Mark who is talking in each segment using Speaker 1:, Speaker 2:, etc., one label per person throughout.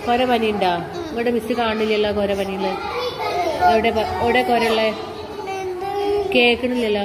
Speaker 1: കൊര പനി ഉണ്ടോ ഇവിടെ മിസ് കാണില്ലല്ലോ കൊര പനിയില് എവിടെ പ- എവിടെ കൊരള്ളേ കേക്കണില്ലല്ലോ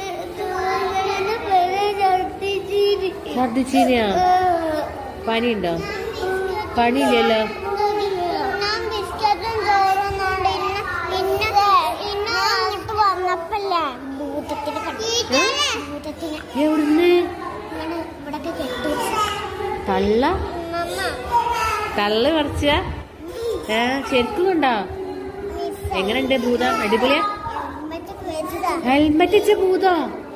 Speaker 1: ഛർദിച്ചീനിയാ പനി ഉണ്ടോ പനിയില്ലല്ലോ
Speaker 2: ഞാൻ ബിസ്ക്കറ്റും ചോറും കൊണ്ട് ഇന്ന ഇന്ന ഇന്ന അങ്ങോട്ട് വന്നപ്പല്ലേ ഭൂതത്തിന് കണ്ടു ഭൂതത്തിന്
Speaker 1: എവിടുന്ന്
Speaker 2: ഇങ്ങനെ ഇവിടൊക്കെ കെട്ടി
Speaker 1: തള്ള
Speaker 2: മമ്മ
Speaker 1: തള്ള് പറിച്ച ഏ ശരിക്കും ഉണ്ടോ എങ്ങനെയുണ്ട് ഭൂത അടിപൊളിയാ
Speaker 2: അമ്മച്ചക്ക് വെച്ചതാ
Speaker 1: ഹെൽമെറ്റ് വെച്ച ഭൂതോ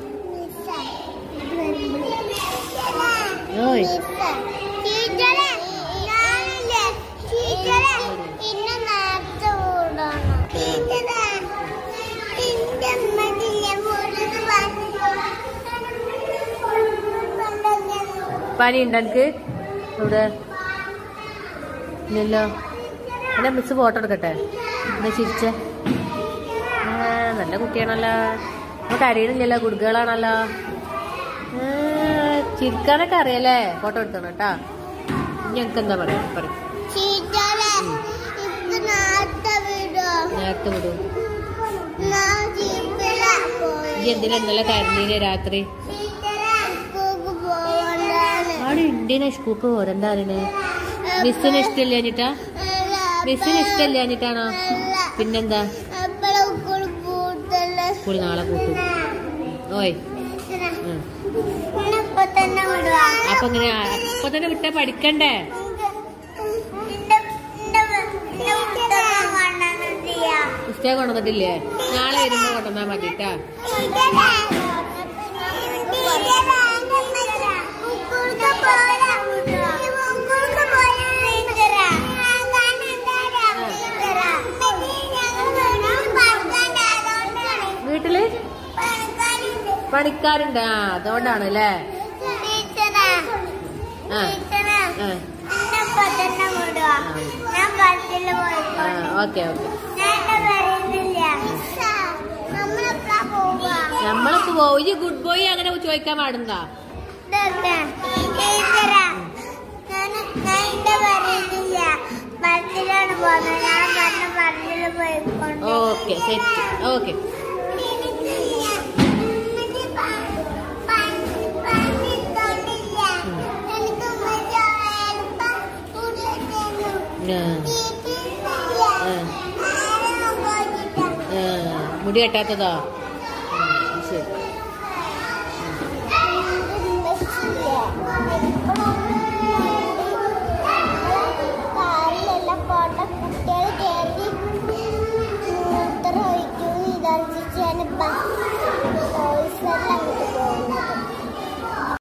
Speaker 1: ഓയ്
Speaker 2: ടീച്ചറെ ഞാനില്ലേ ടീച്ചറെ ഇന്ന നേരത്തെ ഓടണം ടീച്ചറെ എന്റെ അമ്മക്കില്ലേ മുഴുവൻ
Speaker 1: പനി ഉണ്ടോ എനിക്ക് ഇവിടെ ഇല്ലല്ലോ എന്നെ മിസ് ഫോട്ടോ എടുക്കട്ടെ എന്നാ ചിരിച്ച നല്ല കുട്ടിയാണല്ലോ നമുക്ക് അറിയണില്ലല്ലോ കുടുക്കുകളാണല്ലോ ചിരിക്കാനൊക്കെ അറിയാലേ ഫോട്ടോ എടുത്തോണം കേട്ടാ ഇനി എനിക്ക് എന്താ പറയാ പറയും
Speaker 2: ടീച്ചറെ ഇപ്പൊ നേരത്തെ വിടോ
Speaker 1: നേരത്തെ വിടും
Speaker 2: ഞാൻ ജീപ്പിലാ പോയി
Speaker 1: ഈ എന്തിനാ ഇന്നലെ കരഞ്ഞീനെ രാത്രി
Speaker 2: ടീച്ചറെ സ്കൂൾക്ക് പോകണ്ടാണ്
Speaker 1: അവിടെ ഇന്ത്യനെ സ്കൂൾക്ക് പോരണ്ടാറിന് മിസ്സിന് ഇഷ്ടമില്ലാഞ്ഞിട്ടാ മിസ്സിന് ഇഷ്ടമില്ലാഞ്ഞിട്ടാണോ പിന്നെന്താ
Speaker 2: എപ്പോഴും സ്കൂൾ പൂട്ടല്ലേ
Speaker 1: സ്കൂൾ നാളെ കൂട്ടും ഓയ് ഉം.
Speaker 2: ഇന്നിപ്പോ തന്നെ വിടുവാ
Speaker 1: അപ്പൊ ഇങ്ങനെ അപ്പൊ തന്നെ വിട്ടാ പഠിക്കണ്ടേ പുസ്തകം കൊണ്ടുവന്നിട്ടില്ലേ നാളെ വരുമ്പോ കൊണ്ടുവന്നാ മതി കേട്ടാ വീട്ടില് പണിക്കാരുണ്ട് ആ അതുകൊണ്ടാണ് അല്ലേ ആ ആ
Speaker 2: ഞാൻ ബസ്സിൽ
Speaker 1: ആ
Speaker 2: പോയിക്കോട്ടെ
Speaker 1: ഓക്കെ ഓക്കെ
Speaker 2: ഞാൻ വരുന്നില്ല നമ്മളെപ്പളാ പോവാ
Speaker 1: നമ്മളിപ്പോ പോയി ഗുഡ് ബോയ് അങ്ങനെ ചോദിക്കാൻ പാടുന്നതാ
Speaker 2: ഇതൊക്കെ ടീച്ചറാ ഞാൻ ഞാൻ എന്റെ പറയുന്നില്ല ബസ്സിലാണ് പോകുന്നത് ഞാൻ പറഞ്ഞ ബസ്സിൽ പോയിക്കൊണ്ട്
Speaker 1: ഓക്കെ സെറ്റ് ഓക്കെ മുടി കെട്ടാത്തതോ ഉം, ശരി
Speaker 2: കാറിലെല്ലാം പോട്ട കുട്ടികൾ കയറി മൂത്രം ഒഴിക്കും വിചാരിച്ചാണ് ബസ്